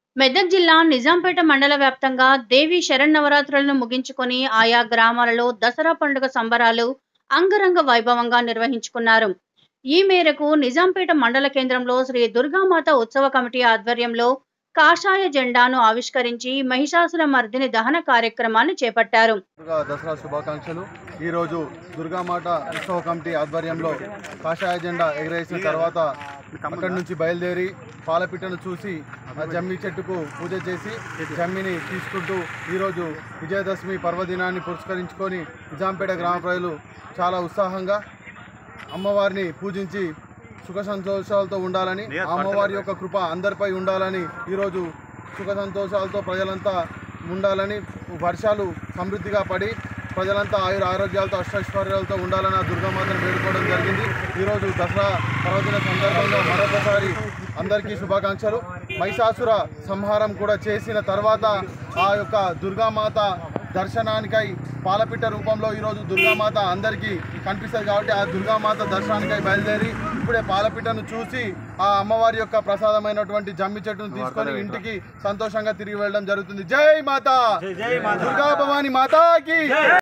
మెదక్ జిల్లా నిజాంపేట మండల వ్యాప్తంగా దేవి శరన్నవరాత్రులను ముగించుకొని ఆయా గ్రామాలలో దసరా పండుగ సంబరాలు అంగరంగ వైభవంగా నిర్వహించుకున్నారు ఈ మేరకు నిజాంపేట మండల కేంద్రంలో శ్రీ దుర్గామాత ఉత్సవ కమిటీ ఆధ్వర్యంలో కాషాయ జెండాను ఆవిష్కరించి మహిషాసుర మర్దిని దహన కార్యక్రమాన్ని చేపట్టారు దుర్గా దసరా శుభాకాంక్షలు ఈరోజు దుర్గామాత ఉత్సవ కమిటీ ఆధ్వర్యంలో కాషాయ జెండా ఎగరేసిన తర్వాత అక్కడి నుంచి బయలుదేరి పాలపిట్టను చూసి ఆ జమ్మి చెట్టుకు పూజ చేసి జమ్మిని తీసుకుంటూ ఈరోజు విజయదశమి పర్వదినాన్ని పురస్కరించుకొని నిజాంపేట గ్రామ ప్రజలు చాలా ఉత్సాహంగా అమ్మవారిని పూజించి సుఖ సంతోషాలతో ఉండాలని ఆ అమ్మవారి యొక్క కృప అందరిపై ఉండాలని ఈరోజు సుఖ సంతోషాలతో ప్రజలంతా ఉండాలని వర్షాలు సమృద్ధిగా పడి ప్రజలంతా ఆయుర ఆరోగ్యాలతో అష్టైశ్వర్యాలతో ఉండాలని ఆ దుర్గామాతను వేడుకోవడం జరిగింది ఈరోజు దసరా పర్వదిన సందర్భంగా మరొకసారి అందరికీ శుభాకాంక్షలు మహిషాసుర సంహారం కూడా చేసిన తర్వాత ఆ యొక్క దుర్గామాత దర్శనానికై పాలపిట్ట రూపంలో ఈరోజు దుర్గామాత అందరికీ కనిపిస్తుంది కాబట్టి ఆ దుర్గామాత దర్శనానికై బయలుదేరి ఇప్పుడే పాలపిట్టను చూసి ఆ అమ్మవారి యొక్క ప్రసాదమైనటువంటి జమ్మి చెట్టును తీసుకొని ఇంటికి సంతోషంగా తిరిగి వెళ్ళడం జరుగుతుంది జై మాత దుర్గా భవాని మాతాకి